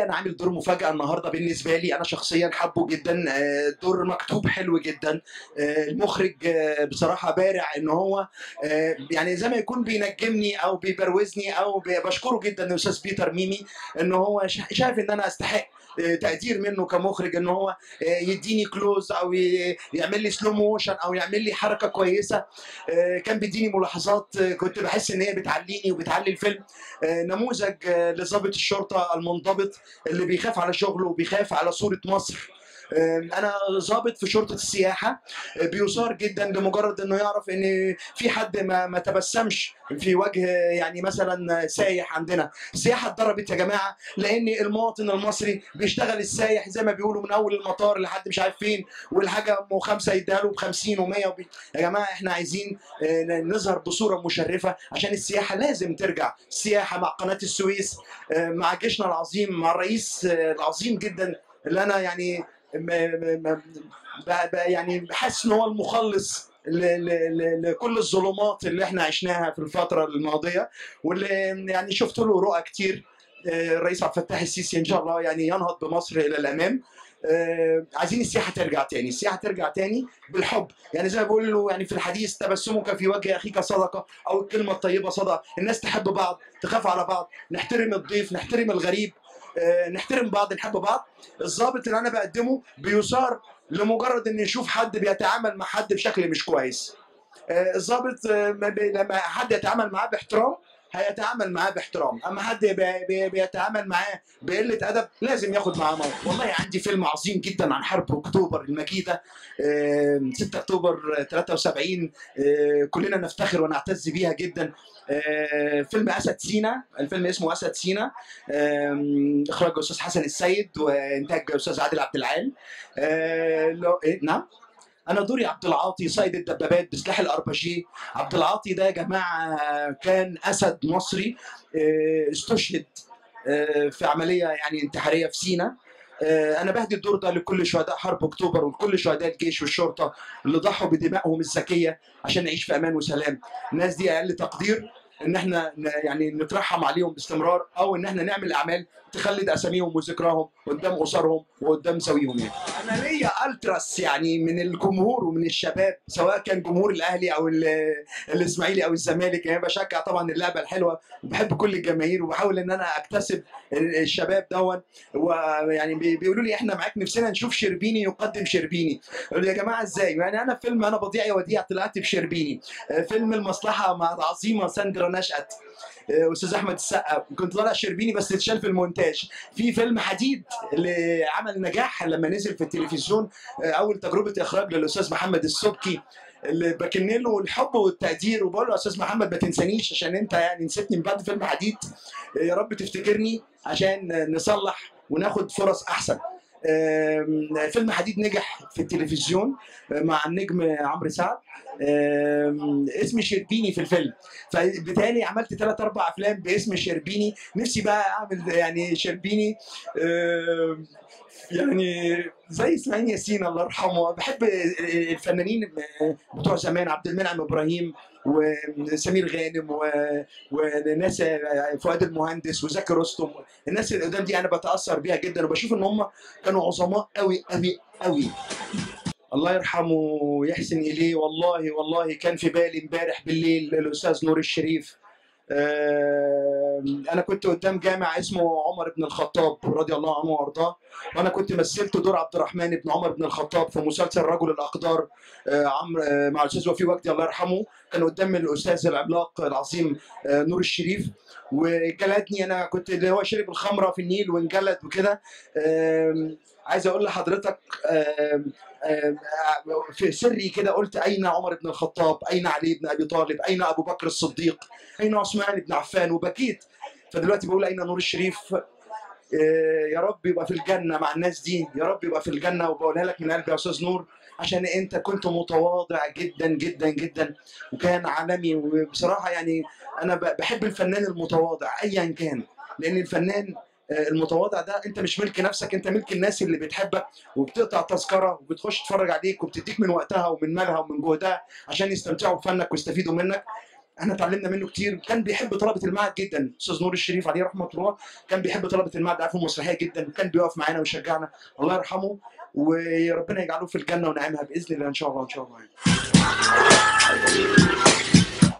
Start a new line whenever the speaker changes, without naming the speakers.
الحقيقه انا عامل دور مفاجاه النهارده بالنسبه لي انا شخصيا حابه جدا آه، دور مكتوب حلو جدا آه، المخرج آه، بصراحه بارع ان هو آه، يعني زي ما يكون بينجمني او بيبروزني او بي- بشكره جدا الاستاذ بيتر ميمي ان هو شا- شايف ان انا استحق آه، تقدير منه كمخرج ان هو آه، يديني كلوز او ي- يعمل لي سلو موشن او يعمل لي حركه كويسه آه، كان بيديني ملاحظات آه، كنت بحس ان هي بتعليني وبتعلي الفيلم آه، نموذج آه، لضابط الشرطه المنضبط اللي بيخاف على شغله وبيخاف على صوره مصر آه، انا ضابط في شرطه السياحه آه، بيثار جدا لمجرد انه يعرف ان في حد ما ما تبسمش في وجه آه، يعني مثلا سايح عندنا السياحه اتضربت يا جماعه لان المواطن المصري بيشتغل السايح زي ما بيقولوا من اول المطار لحد مش عارف فين والحاجه ام خمسه يديها له ب 50 و100 وبي... يا جماعه احنا عايزين آه، نظهر بصوره مشرفه عشان السياحه لازم ترجع السياحه مع قناه السويس آه، مع جيشنا العظيم مع الرئيس آه، العظيم جدا اللي انا يعني م- م- م- ب- ب- يعني حاسس ان هو المخلص ل- ل- ل- لكل الظلمات اللي احنا عشناها في الفتره الماضيه واللي يعني شفت له رؤى كتير آه، الرئيس عبد الفتاح السيسي ان شاء الله يعني ينهض بمصر الى الامام آه، عايزين السياحه ترجع تاني السياحه ترجع تاني بالحب يعني زي ما بقول له يعني في الحديث تبسمك في وجه اخيك صدقه او الكلمه الطيبه صدقه الناس تحب بعض تخاف على بعض نحترم الضيف نحترم الغريب آه، نحترم بعض نحب بعض الضابط اللي انا بقدمه بيثار لمجرد ان يشوف حد بيتعامل مع حد بشكل مش كويس آه، الضابط آه، ما بي- لما حد يتعامل معاه باحترام هيتعامل معاه باحترام اما حد بي- بي- بيتعامل معاه بقله ادب لازم ياخد معاه موقف والله عندي فيلم عظيم جدا عن حرب اكتوبر المجيده آه، 6 اكتوبر 73 آه، كلنا نفتخر ونعتز بيها جدا آه، فيلم اسد سينا الفيلم اسمه اسد سينا آم، اخراج استاذ حسن السيد وانتاج استاذ عادل عبد العال آه، لو- إيه؟ نعم انا دوري عبد العاطي صيد الدبابات بسلاح الاربجيه عبد العاطي ده يا جماعه كان اسد مصري آه، استشهد آه، في عمليه يعني انتحاريه في سينا آه، انا بهدي الدور ده لكل شهداء حرب اكتوبر ولكل شهداء الجيش والشرطه اللي ضحوا بدمائهم الزكيه عشان نعيش في امان وسلام الناس دي اقل تقدير ان احنا ن- يعني نترحم عليهم باستمرار او ان احنا نعمل اعمال تخلد اساميهم وذكراهم قدام اسرهم وقدام زويهم يعني. انا ليا التراس يعني من الجمهور ومن الشباب سواء كان جمهور الاهلي او ال- الاسماعيلي او الزمالك يعني بشجع طبعا اللعبه الحلوه وبحب كل الجماهير وبحاول ان انا اكتسب الشباب دون ويعني بي- بيقولوا لي احنا معاك نفسنا نشوف شربيني يقدم شربيني قالوا لي يا جماعه ازاي يعني انا في فيلم انا بضيع يا وديع طلعت بشربيني آه، فيلم المصلحه مع العظيمه ساندرا نشأت آه، استاذ احمد السقا كنت طالع شربيني بس اتشال في المونتاج في فيلم حديد اللي عمل نجاح لما نزل في التلفزيون آه، اول تجربه اخراج للاستاذ محمد السبكي اللي بكن له الحب والتقدير وبقول له يا استاذ محمد ما تنسانيش عشان انت يعني نسيتني من بعد فيلم حديد آه، يا رب تفتكرني عشان نصلح وناخد فرص احسن آم، فيلم حديد نجح في التلفزيون آه، مع النجم عمرو سعد آم، اسم شربيني في الفيلم فبالتالي عملت ثلاث اربع افلام باسم شربيني نفسي بقى اعمل يعني شربيني آم، يعني زي اسماعيل ياسين الله يرحمه بحب الفنانين بتوع زمان عبد المنعم ابراهيم وسمير غانم و- وناس فؤاد المهندس وزكي رستم الناس اللي قدام دي انا بتاثر بيها جدا وبشوف ان هم كانوا عظماء قوي قوي قوي الله يرحمه ويحسن اليه والله والله كان في بالي امبارح بالليل الاستاذ نور الشريف آم، انا كنت قدام جامع اسمه عمر بن الخطاب رضي الله عنه وارضاه وانا كنت مثلت دور عبد الرحمن بن عمر بن الخطاب في مسلسل رجل الاقدار آه، عمرو آه، مع الاستاذ وفي وجدي الله يرحمه كان قدام الاستاذ العملاق العظيم آه، نور الشريف وجلدني انا كنت اللي هو شرب الخمره في النيل وانجلد وكده آم، عايز اقول لحضرتك آم، آم، في سري كده قلت اين عمر بن الخطاب اين علي بن ابي طالب اين ابو بكر الصديق اين عثمان بن عفان وبكيت فدلوقتي بقول اين نور الشريف آه، يا رب يبقى في الجنه مع الناس دي يا رب يبقى في الجنه وبقولها لك من قلبي يا استاذ نور عشان انت كنت متواضع جدا جدا جدا وكان عالمي وبصراحه يعني انا ب- بحب الفنان المتواضع ايا كان لان الفنان آه، المتواضع ده انت مش ملك نفسك انت ملك الناس اللي بتحبك وبتقطع تذكره وبتخش تتفرج عليك وبتديك من وقتها ومن مالها ومن جهدها عشان يستمتعوا بفنك ويستفيدوا منك احنا اتعلمنا منه كتير كان بيحب طلبه المعهد جدا استاذ نور الشريف عليه رحمه الله كان بيحب طلبه المعهد عارفه المسرحيه جدا وكان بيقف معانا ويشجعنا الله يرحمه وربنا يجعله في الجنه ونعيمها باذن الله ان شاء الله ان شاء الله يعني.